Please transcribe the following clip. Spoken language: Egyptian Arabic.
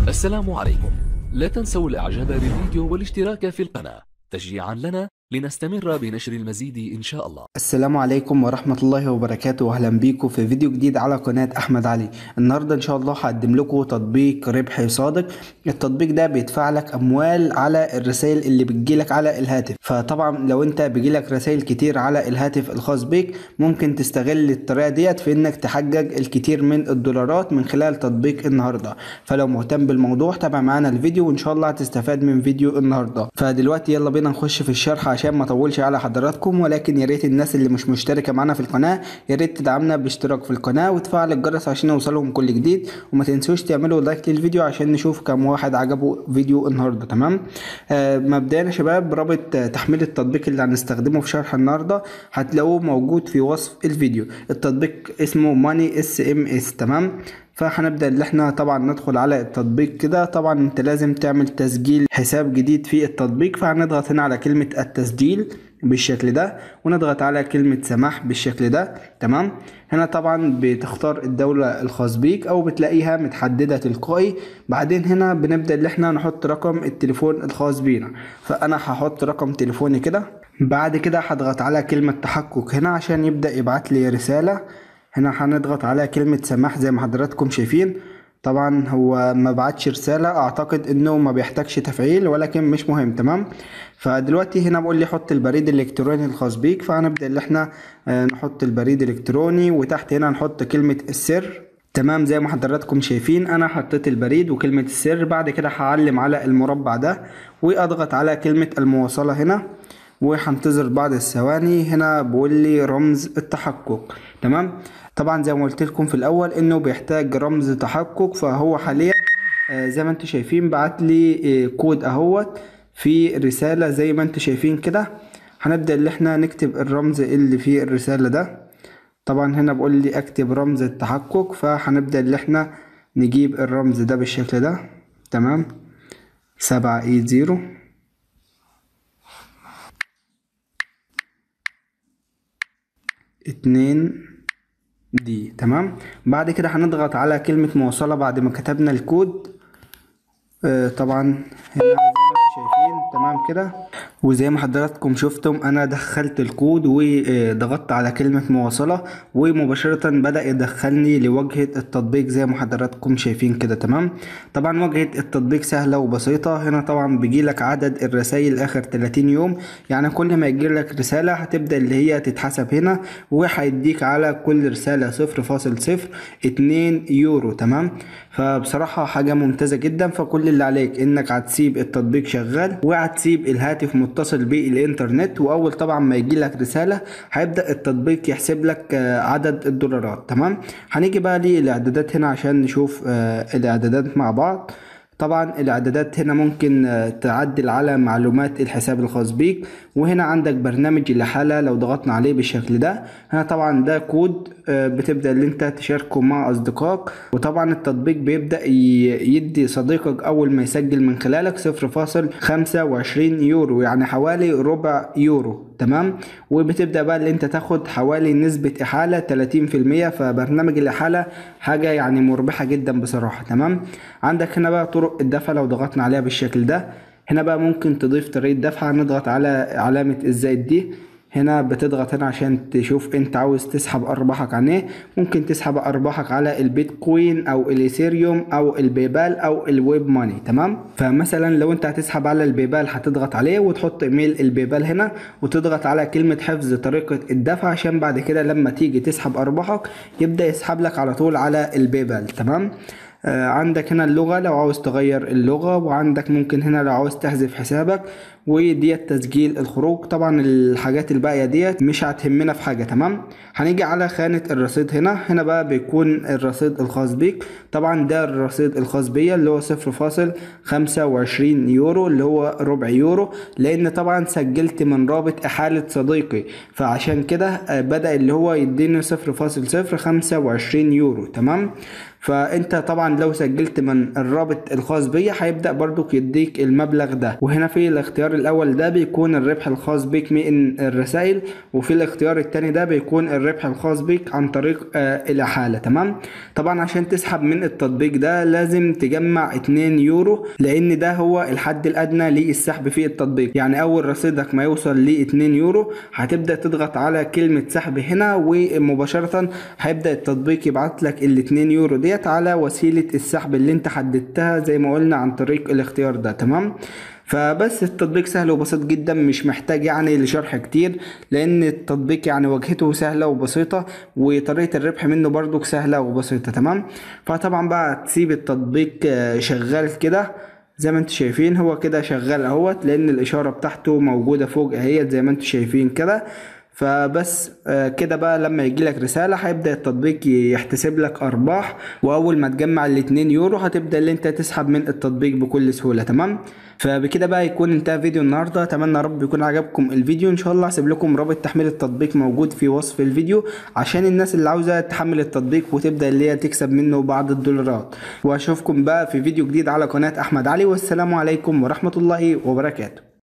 السلام عليكم لا تنسوا الاعجاب بالفيديو والاشتراك في القناة تشجيعا لنا لنستمر بنشر المزيد ان شاء الله السلام عليكم ورحمة الله وبركاته واهلا بيكم في فيديو جديد على قناة احمد علي النهاردة ان شاء الله هقدم لكم تطبيق ربح صادق التطبيق ده بيدفع لك اموال على الرسائل اللي بتجيلك على الهاتف فطبعا لو انت بيجيلك رسائل كتير على الهاتف الخاص بيك ممكن تستغل الطريقة ديت في انك تحجج الكتير من الدولارات من خلال تطبيق النهاردة فلو مهتم بالموضوع تابع معانا الفيديو وان شاء الله هتستفاد من فيديو النهاردة فدلوقتي يلا بينا نخش في الشرح عشان ما اطولش على حضراتكم ولكن يا ريت الناس اللي مش مشتركه معانا في القناه يا ريت تدعمنا باشتراك في القناه وتفعل الجرس عشان يوصلهم كل جديد وما تنسوش تعملوا لايك للفيديو عشان نشوف كم واحد عجبه فيديو النهارده تمام آه مبدئيا يا شباب رابط آه، تحميل التطبيق اللي هنستخدمه في شرح النهارده هتلاقوه موجود في وصف الفيديو التطبيق اسمه ماني اس ام اس تمام فهنبدأ اللي احنا طبعا ندخل على التطبيق كده طبعا انت لازم تعمل تسجيل حساب جديد في التطبيق فهنضغط هنا على كلمة التسجيل بالشكل ده ونضغط على كلمة سماح بالشكل ده تمام هنا طبعا بتختار الدولة الخاص بيك او بتلاقيها متحددة تلقائي بعدين هنا بنبدأ اللي احنا نحط رقم التليفون الخاص بينا فانا هحط رقم تليفوني كده بعد كده هضغط على كلمة تحقق هنا عشان يبدأ يبعت لي رسالة هنا هنضغط على كلمة سماح زي ما حضراتكم شايفين طبعا هو ما بعتش رسالة اعتقد انه ما بيحتاجش تفعيل ولكن مش مهم تمام فدلوقتي هنا بقول لي حط البريد الالكتروني الخاص بيك فهنبدأ اللي احنا آه، نحط البريد الالكتروني وتحت هنا نحط كلمة السر تمام زي ما حضراتكم شايفين انا حطيت البريد وكلمة السر بعد كده هعلم على المربع ده واضغط على كلمة المواصلة هنا وهنتظر بعض الثواني هنا بيقول لي رمز التحقق تمام طبعا زي ما قلت لكم في الاول انه بيحتاج رمز تحقق فهو حاليا آه، زي ما انتم شايفين بعت لي آه، كود اهوت في رسالة زي ما انتم شايفين كده هنبدأ اللي احنا نكتب الرمز اللي في الرسالة ده طبعا هنا بقول لي اكتب رمز التحقق فهنبدأ اللي احنا نجيب الرمز ده بالشكل ده تمام سبعة ايت زيرو اتنين دي تمام بعد كده هنضغط على كلمة مواصلة بعد ما كتبنا الكود آه طبعا هنا زي ما انتم شايفين تمام كده وزي ما حضراتكم شفتم انا دخلت الكود وضغطت على كلمة مواصلة ومباشرة بدأ يدخلني لواجهة التطبيق زي ما حضراتكم شايفين كده تمام طبعا واجهة التطبيق سهلة وبسيطة هنا طبعا بيجيلك عدد الرسائل اخر 30 يوم يعني كل ما يجيلك رسالة هتبدأ اللي هي تتحسب هنا وهيديك على كل رسالة صفر فاصل صفر اتنين يورو تمام فبصراحة حاجة ممتازة جدا فكل اللي عليك انك هتسيب التطبيق شغال وهتسيب الهاتف متصل بالانترنت واول طبعا ما يجي لك رسالة هيبدأ التطبيق يحسب لك آه، عدد الدولارات تمام هنيجي بقى للاعدادات هنا عشان نشوف آه، الاعدادات مع بعض طبعا الاعدادات هنا ممكن آه، تعدل على معلومات الحساب الخاص بيك وهنا عندك برنامج الحالة لو ضغطنا عليه بالشكل ده هنا طبعا ده كود آه، بتبدأ اللي انت تشاركه مع اصدقائك وطبعا التطبيق بيبدأ ي- يدي صديقك اول ما يسجل من خلالك صفر فاصل خمسة وعشرين يورو يعني حوالي ربع يورو تمام وبتبدأ بقى اللي انت تاخد حوالي نسبة احالة 30% فبرنامج الاحالة حاجة يعني مربحة جدا بصراحة تمام عندك هنا بقى طرق الدفع لو ضغطنا عليها بالشكل ده هنا بقى ممكن تضيف طريقة دفع نضغط على علامة الزائد دي هنا بتضغط هنا عشان تشوف انت عاوز تسحب ارباحك عن ايه ممكن تسحب ارباحك على البيتكوين او الايثيريوم او البيبال او الويب ماني تمام فمثلا لو انت هتسحب على البيبال هتضغط عليه وتحط ايميل البيبال هنا وتضغط على كلمة حفظ طريقة الدفع عشان بعد كده لما تيجي تسحب ارباحك يبدأ يسحب لك على طول على البيبال تمام آه، عندك هنا اللغة لو عاوز تغير اللغة وعندك ممكن هنا لو عاوز تحذف حسابك وديت تسجيل الخروج طبعا الحاجات الباقية ديت مش هتهمنا في حاجة تمام هنيجي على خانة الرصيد هنا هنا بقى بيكون الرصيد الخاص بيك طبعا ده الرصيد الخاص بيا اللي هو صفر فاصل خمسة وعشرين يورو اللي هو ربع يورو لان طبعا سجلت من رابط احالة صديقي فعشان كده آه، بدأ اللي هو يديني صفر فاصل صفر خمسة وعشرين يورو تمام فانت طبعا لو سجلت من الرابط الخاص بيا هيبدا برضو يديك المبلغ ده وهنا في الاختيار الاول ده بيكون الربح الخاص بيك من الرسائل وفي الاختيار التاني ده بيكون الربح الخاص بيك عن طريق آه الاحاله تمام طبعا عشان تسحب من التطبيق ده لازم تجمع 2 يورو لان ده هو الحد الادنى للسحب في التطبيق يعني اول رصيدك ما يوصل ل 2 يورو هتبدا تضغط على كلمه سحب هنا ومباشره هيبدا التطبيق يبعت لك ال 2 يورو ديت على وسيله السحب اللي انت حددتها زي ما قلنا عن طريق الاختيار ده تمام فبس التطبيق سهل وبسيط جدا مش محتاج يعني لشرح كتير لان التطبيق يعني واجهته سهله وبسيطه وطريقه الربح منه برضو سهله وبسيطه تمام فطبعا بقى تسيب التطبيق شغال كده زي ما انتم شايفين هو كده شغال اهوت لان الاشاره بتاعته موجوده فوق اهيت زي ما انتم شايفين كده فبس كده بقى لما يجي لك رسالة هيبدأ التطبيق يحتسب لك أرباح وأول ما تجمع الاتنين يورو هتبدأ اللي انت تسحب من التطبيق بكل سهولة تمام فبكده بقى يكون انتهى فيديو النهارده اتمنى رب يكون عجبكم الفيديو ان شاء الله هسيب لكم رابط تحميل التطبيق موجود في وصف الفيديو عشان الناس اللي عاوزه تحمل التطبيق وتبدا اللي هي تكسب منه بعض الدولارات واشوفكم بقى في فيديو جديد على قناه احمد علي والسلام عليكم ورحمه الله وبركاته